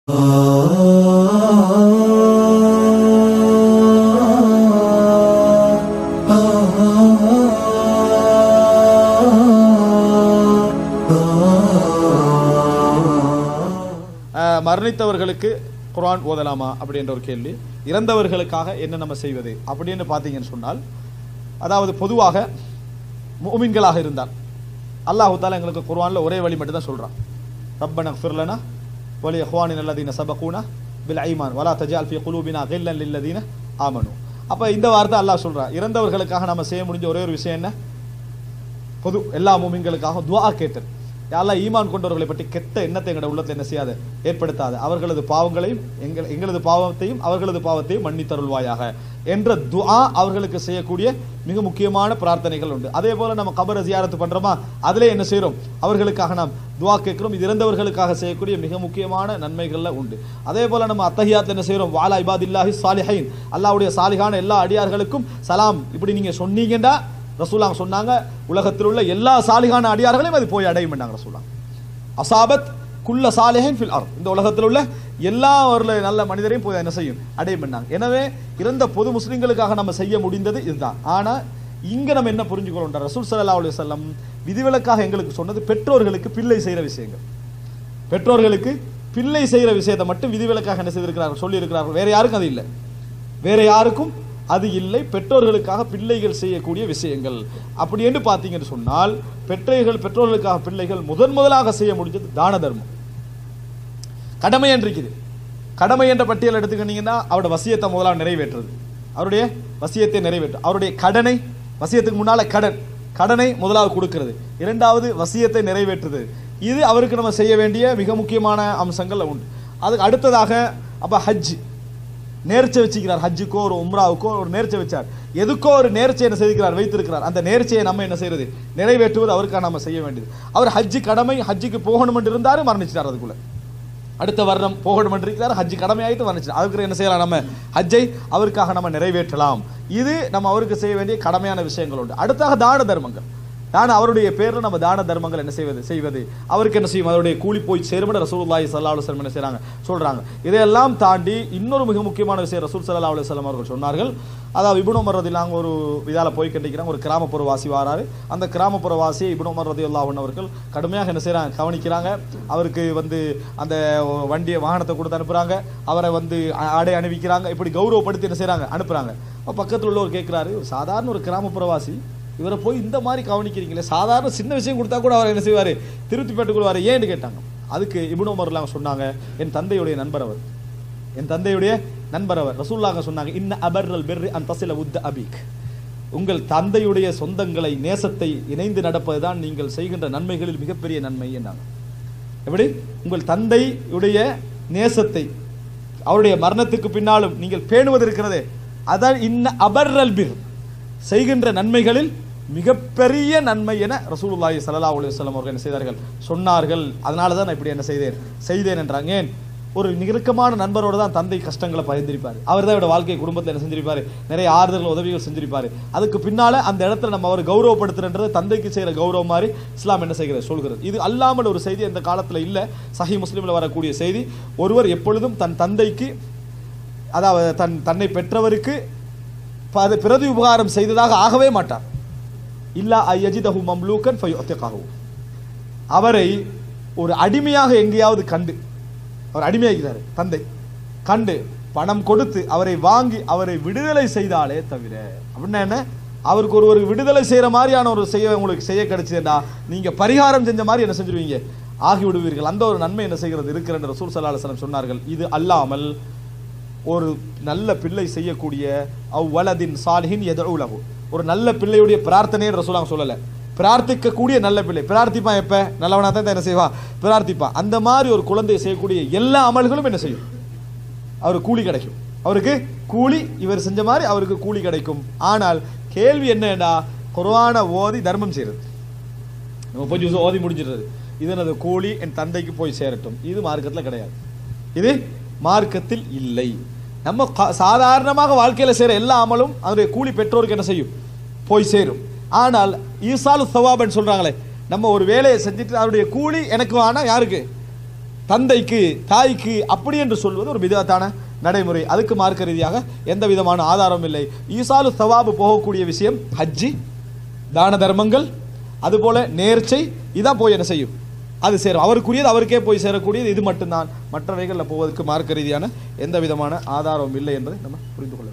அஹ், மரணித்தவர்களுக்கு குர்ஆன் ஓதலாமா அப்படின்ற ஒரு கேள்வி இறந்தவர்களுக்காக என்ன நம்ம செய்வது அப்படின்னு பார்த்தீங்கன்னு சொன்னால் அதாவது பொதுவாக முஃமின்களாக இருந்தால் அல்லாஹு தாலா எங்களுக்கு குர்ஆன்ல ஒரே வழி மட்டும் தான் சொல்றான் ரப்பன ஃபிர்லனா வலி இஹ்வானின் அல்லதீன சபகூனா பில் ஐமான் வலா தஜால் ஃபி குலூபினா கில்லன் லில்லதீன ஆமனு அப்ப இந்த வார்த்தை அல்லாஹ் சொல்றான் இறந்தவர்களுக்காக நம்ம செய்ய முடிஞ்ச ஒரே ஒரு விஷயம் என்ன பொது எல்லா மூமின்களுக்காக துஆ கேட்டல் யாரெல்லாம் ஈமான் கொண்டவர்களை பற்றி கெட்ட எண்ணத்தை எங்களோட உள்ளத்தில் என்ன செய்யாது ஏற்படுத்தாது அவர்களது பாவங்களையும் எங்கள் எங்களது பாவத்தையும் அவர்களது பாவத்தையும் மன்னித்தருள்வாயாக என்ற துஆ அவர்களுக்கு செய்யக்கூடிய மிக முக்கியமான பிரார்த்தனைகள் உண்டு அதே போல நம்ம கபர ஜியாரத்து பண்றோமா அதிலே என்ன செய்றோம் அவர்களுக்காக நாம் துஆ கேட்கிறோம் இது இறந்தவர்களுக்காக செய்யக்கூடிய மிக முக்கியமான நன்மைகள்ல உண்டு அதே போல நம்ம அத்தஹியாத் என்ன செய்றோம் வாலா இபாதில்லாஹி சாலிஹைன் அல்லாஹ்வுடைய சாலிகான எல்லா அடியார்களுக்கும் சலாம் இப்படி நீங்க சொன்னீங்கடா ரசூலாங்க சொன்னாங்க உலகத்தில் உள்ள எல்லா சாலிகான அடியார்களையும் அது போய் அடையும் பண்ணாங்க ரசூலாங்க அசாபத் குல்ல சாலிஹின் ஃபில் அர் இந்த உலகத்தில் உள்ள எல்லா ஒரு நல்ல மனிதரையும் போய் என்ன செய்யும் அடையும் பண்ணாங்க எனவே இறந்த பொது முஸ்லிம்களுக்காக நம்ம செய்ய முடிந்தது இதுதான் ஆனா இங்க நம்ம என்ன புரிஞ்சுக்கிறோம் ரசூல் ஸல்லல்லாஹு அலைஹி வஸல்லம் விதிவிலக்காக எங்களுக்கு சொன்னது பெற்றோர்களுக்கு பிள்ளை செய்யற விஷயங்கள் பெற்றோர்களுக்கு பிள்ளை செய்யற விஷயத்தை மட்டும் விதிவிலக்காக என்ன செய்திருக்கிறார்கள் சொல்லி இருக்கிறார்கள் வேற யாருக்கும் அது இல்லை வேற யாருக்கும் அது இல்லை பெற்றோர்களுக்காக பிள்ளைகள் செய்யக்கூடிய விஷயங்கள் அப்படி என்று பார்த்தீங்கன்னு சொன்னால் பெற்றோர்கள் பெற்றோர்களுக்காக பிள்ளைகள் முதன் முதலாக செய்ய முடிஞ்சது தான தர்மம் கடமை என்று இருக்குது கடமை என்ற பட்டியல் எடுத்துக்கிட்டீங்கன்னா அவருடைய வசியத்தை முதலாக நிறைவேற்றுறது அவருடைய வசியத்தை நிறைவேற்று அவருடைய கடனை வசியத்துக்கு முன்னால கடன் கடனை முதலாவது கொடுக்கிறது இரண்டாவது வசியத்தை நிறைவேற்றுறது இது அவருக்கு நம்ம செய்ய வேண்டிய மிக முக்கியமான அம்சங்கள் உண்டு அதுக்கு அடுத்ததாக அப்ப ஹஜ் நேர்ச்சை வச்சுக்கிறார் ஹஜ்ஜுக்கோ ஒரு உம்ராவுக்கோ ஒரு நேர்ச்சை வச்சார் எதுக்கோ ஒரு நேர்ச்சை என்ன செய்திருக்கிறார் வைத்திருக்கிறார் அந்த நேர்ச்சையை நம்ம என்ன செய்யறது நிறைவேற்றுவது அவருக்காக நம்ம செய்ய வேண்டியது அவர் ஹஜ்ஜு கடமை ஹஜ்ஜுக்கு போகணும் என்று இருந்தாரு மரணிச்சிட்டார் அதுக்குள்ள அடுத்த வருடம் போகணும் என்று இருக்கிறார் ஹஜ் கடமையாயிட்டு வந்துச்சு அதுக்கு என்ன செய்யலாம் நம்ம ஹஜ்ஜை அவருக்காக நம்ம நிறைவேற்றலாம் இது நம்ம அவருக்கு செய்ய வேண்டிய கடமையான விஷயங்கள் உண்டு அடுத்தாக தான தர்மங்கள் தான அவருடைய பேர்ல நம்ம தான தர்மங்கள் என்ன செய்வது செய்வது அவருக்கு என்ன செய்யும் அவருடைய கூலி போய் சேருமட ரசூலுல்லாஹி ஸல்லல்லாஹு அலைஹி வஸல்லம் என்ன செய்றாங்க சொல்றாங்க இதையெல்லாம் தாண்டி இன்னொரு மிக முக்கியமான விஷயம் ரசூல் ஸல்லல்லாஹு அலைஹி வஸல்லம் அவர்கள் சொன்னார்கள் அதாவது இப்னு உமர் ரதியல்லாஹு ஒரு இதால போய் கண்டிக்கிறாங்க ஒரு கிராமப்புற வாசி வாராரு அந்த கிராமப்புற வாசியை இப்னு உமர் ரதியல்லாஹு அன்ஹு அவர்கள் கடுமையாக என்ன செய்றாங்க கவனிக்கிறாங்க அவருக்கு வந்து அந்த வண்டியை வாகனத்தை கொடுத்து அனுப்புறாங்க அவரை வந்து அ- ஆடை அணிவிக்கிறாங்க இப்படி கௌரவப்படுத்தி என்ன செய்றாங்க அனுப்புறாங்க அப்ப பக்கத்துல உள்ளவர் கேட்கிறாரு ஒரு சாதாரண ஒரு கிராமப்புறவாசி இவரை போய் இந்த மாதிரி கவனிக்கிறீங்களே சாதாரண சின்ன விஷயம் கொடுத்தா கூட அவர் என்ன செய்வாரு திருப்தி பெற்றுக் கொள்வாரு ஏன்னு கேட்டாங்க அதுக்கு இப்னு உமர்லாம் சொன்னாங்க என் தந்தையுடைய நண்பர் அவர் என் தந்தையுடைய நண்பர் அவர் ரசூல்லாங்க சொன்னாங்க இன்ன அபர்ரல் பெர்ரி அன் தசில உத்த அபீக் உங்கள் தந்தையுடைய சொந்தங்களை நேசத்தை இணைந்து நடப்பதுதான் நீங்கள் செய்கின்ற நன்மைகளில் மிகப்பெரிய நன்மை என்றாங்க எப்படி உங்கள் தந்தையுடைய நேசத்தை அவருடைய மரணத்துக்கு பின்னாலும் நீங்கள் பேணுவது இருக்கிறதே அதான் இன்ன அபர்ரல் பிர் செய்கின்ற நன்மைகளில் மிகப்பெரிய நன்மை என ரசூலுல்லாஹி ஸல்லல்லாஹு அலைஹி வஸல்லம் அவர்கள் என்ன செய்தார்கள் சொன்னார்கள் அதனால தான் நான் இப்படி என்ன செய்தேன் செய்தேன் என்றாங்க ஏன் ஒரு நெருக்கமான நண்பரோட தான் தந்தை கஷ்டங்களை பகிர்ந்திருப்பார் அவர் தான் இவரோட வாழ்க்கை குடும்பத்தில் என்ன செஞ்சிருப்பாரு நிறைய ஆறுதல் உதவிகள் செஞ்சிருப்பாரு அதுக்கு பின்னால அந்த இடத்துல நம்ம அவர் கௌரவப்படுத்துறன்றது தந்தைக்கு செய்யற கௌரவம் மாதிரி இஸ்லாம் என்ன செய்கிறது சொல்கிறது இது அல்லாமல் ஒரு செய்தி இந்த காலத்துல இல்ல சஹி முஸ்லிம்ல வரக்கூடிய செய்தி ஒருவர் எப்பொழுதும் தன் தந்தைக்கு அதாவது தன் தன்னை பெற்றவருக்கு ப- பிரதி உபகாரம் செய்ததாக ஆகவே மாட்டார் இல்லா ஐயஜிதஹு மம்லூக்கன் ஃபயுத்திகாஹு அவரை ஒரு அடிமையாக எங்கேயாவது கண்டு அவர் அடிமையாகிறார் தந்தை கண்டு பணம் கொடுத்து அவரை வாங்கி அவரை விடுதலை செய்தாலே தவிர அப்படின்னா என்ன அவருக்கு ஒரு ஒரு விடுதலை செய்யற மாதிரியான ஒரு செய்ய உங்களுக்கு செய்ய கிடைச்சதுடா நீங்க பரிகாரம் செஞ்ச மாதிரி என்ன செஞ்சிருவீங்க ஆகி விடுவீர்கள் அந்த ஒரு நன்மை என்ன செய்கிறது இருக்கிற ரசூல் ஸல்லல்லாஹு அலைஹி வஸல்லம் சொன்னார்கள் இது அல்லாமல் ஒரு நல்ல பிள்ளை செய்யக்கூடிய அவ் வலதின் சாலிஹின் எதூலகு ஒரு நல்ல பிள்ளையுடைய பிரார்த்தனையை ரசூலாங்க சொல்லல பிரார்த்திக்கக்கூடிய நல்ல பிள்ளை பிரார்த்திப்பான் எப்ப நல்லவனா தான் என்ன செய்வா பிரார்த்திப்பான் அந்த மாதிரி ஒரு குழந்தை செய்யக்கூடிய எல்லா அமல்களும் என்ன செய்யும் அவருக்கு கூலி கிடைக்கும் அவருக்கு கூலி இவர் செஞ்ச மாதிரி அவருக்கு கூலி கிடைக்கும் ஆனால் கேள்வி என்னன்னா குர்ஆனை ஓதி தர்மம் செய்யறது நம்ம போய் ஜூஸ் ஓதி முடிஞ்சிடுறது இது எனது கூலி என் தந்தைக்கு போய் சேரட்டும் இது மார்க்கத்தில் கிடையாது இது மார்க்கத்தில் இல்லை நம்ம கா- சாதாரணமாக வாழ்க்கையில செய்யற எல்லா அமலும் அதனுடைய கூலி பெற்றோருக்கு என்ன செய்யும் போய் சேரும் ஆனால் ஈசாலு சவாபன் சொல்றாங்களே நம்ம ஒரு வேலையை செஞ்சுட்டு அதனுடைய கூலி எனக்கு ஆனா யாருக்கு தந்தைக்கு தாய்க்கு அப்படி என்று சொல்வது ஒரு விதத்தான நடைமுறை அதுக்கு மார்க்க ரீதியாக எந்த விதமான ஆதாரம் இல்லை ஈசாலு சவாபு போகக்கூடிய விஷயம் ஹஜ்ஜி தான தர்மங்கள் அதுபோல நேர்ச்சை இதான் போய் என்ன செய்யும் அது சேரும் அவருக்குரியது அவருக்கே போய் சேரக்கூடியது இது மட்டும்தான் மற்றவைகளில் போவதற்கு மார்க்க ரீதியான எந்த விதமான ஆதாரமும் இல்லை என்பதை நம்ம புரிந்து கொள்ள வேண்டும்